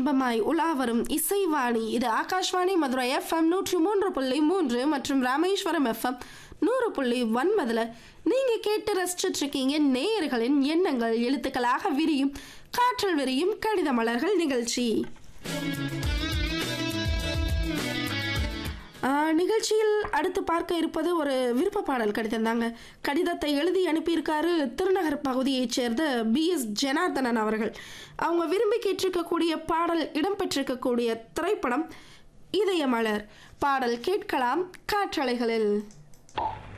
இன்பமாய் உலா வரும் இசைவாணி இது ஆகாஷ்வாணி மதுரை எஃப்எம் நூற்றி மூன்று புள்ளி மூன்று மற்றும் ராமேஸ்வரம் எஃப்எம் நூறு புள்ளி ஒன்பதுல நீங்க கேட்டு ரசிச்சுட்டு இருக்கீங்க நேயர்களின் எண்ணங்கள் எழுத்துக்களாக விரியும் காற்றல் விரியும் கடித மலர்கள் நிகழ்ச்சி ஆஹ், நிகழ்ச்சியில் அடுத்து பார்க்க இருப்பது ஒரு விருப்ப பாடல் கடிதம் தாங்க கடிதத்தை எழுதி அனுப்பியிருக்காரு திருநகர் பகுதியைச் சேர்ந்த பி எஸ் ஜனார்தனன் அவர்கள் அவங்க விரும்பி கேட்டிருக்கக்கூடிய பாடல் இடம்பெற்றிருக்கக்கூடிய திரைப்படம் இதயமலர் பாடல் கேட்கலாம் காற்றலைகளில்